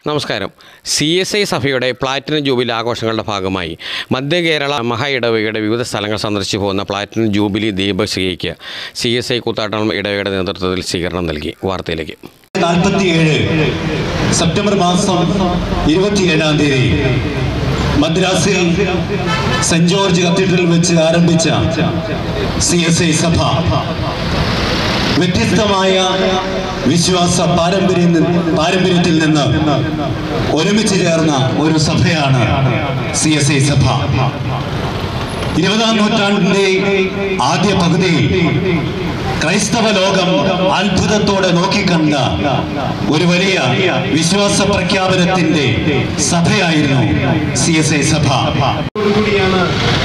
നമസ്കാരം C S I സഭയുടെ platinum jubilee ആഘോഷങ്ങളുടെ ഭാഗമായി മധ്യ കേരള മഹാ ഇടവകയുടെ വിവിധ സ്ഥലങ്ങൾ സന്ദർശിച്ചു പോകുന്ന പ്ലാറ്റിനം ജൂബിലി ദീപശ്രീക്ക് സി എസ് ഐ കൂത്താട്ടം ഇടവകയുടെ നേതൃത്വത്തിൽ സ്വീകരണം നൽകി വാർത്തയിലേക്ക് നാൽപ്പത്തിയേഴ് സെപ്റ്റംബർ മാസം ഇരുപത്തിയേഴാം തീയതി മദ്രാസിൽ സെന്റ് ജോർജ് കത്തീഡ്രൽ വെച്ച് ആരംഭിച്ച സി എസ് ഐ സഭ വ്യത്യസ്തമായ വിശ്വാസ പാരമ്പര്യം പാരമ്പര്യത്തിൽ നിന്ന് ഒരുമിച്ച് ചേർന്ന ഒരു സഭയാണ് സി എസ് ഐ സഭ ഇരുപതാം നൂറ്റാണ്ടിന്റെ ആദ്യ പകുതിയിൽ ക്രൈസ്തവ ലോകം അത്ഭുതത്തോടെ നോക്കിക്കണ്ട ഒരു വലിയ വിശ്വാസ പ്രഖ്യാപനത്തിന്റെ സഭയായിരുന്നു സി എസ് ഐ സഭ കൂടിയാണ്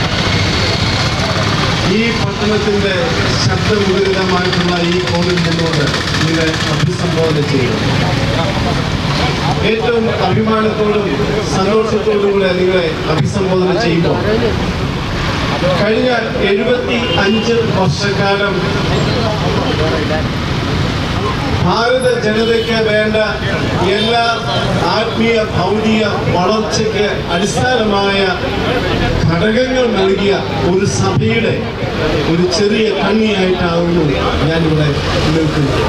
ഈ പട്ടണത്തിന്റെ ശബ്ദമുഖരിതമായിട്ടുള്ള ഈ കോണിൽ നിന്നുകൊണ്ട് നിങ്ങളെ അഭിസംബോധന ചെയ്യുന്നു ഏറ്റവും അഭിമാനത്തോടും സന്തോഷത്തോടും കൂടെ നിങ്ങളെ അഭിസംബോധന ചെയ്യുമ്പോൾ കഴിഞ്ഞ എഴുപത്തി അഞ്ച് വർഷക്കാലം ഭാരത ജനതയ്ക്ക് വേണ്ട എല്ലാ ആത്മീയ ഭൗതിക വളർച്ചയ്ക്ക് അടിസ്ഥാനമായ ഘടകങ്ങൾ നൽകിയ ഒരു സഭയുടെ ഒരു ചെറിയ കണ്ണിയായിട്ടാവുന്നു ഞാനിവിടെ നിൽക്കുന്നത്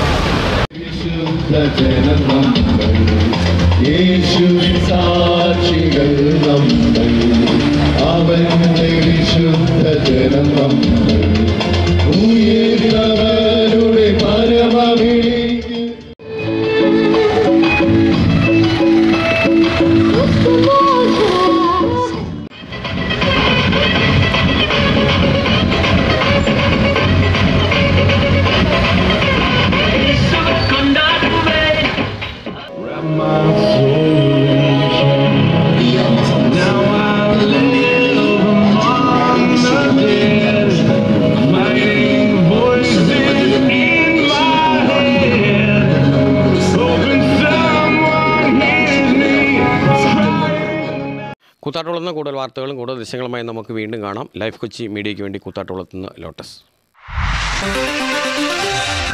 യേശുവിൻ സാക്ഷികൾ നമ്മൾ അവന്റെ വിശുദ്ധ ജനം നമ്മൾ ഉയർന്നവരുടെ പരമവിളിക്ക് കൂത്താട്ടുകുളത്ത് നിന്ന് കൂടുതൽ വാർത്തകളും കൂടുതൽ ദൃശ്യങ്ങളുമായി നമുക്ക് വീണ്ടും കാണാം ലൈഫ് കൊച്ചി മീഡിയയ്ക്ക് വേണ്ടി കൂത്താട്ടുകുളത്ത് നിന്ന് ലോട്ടസ്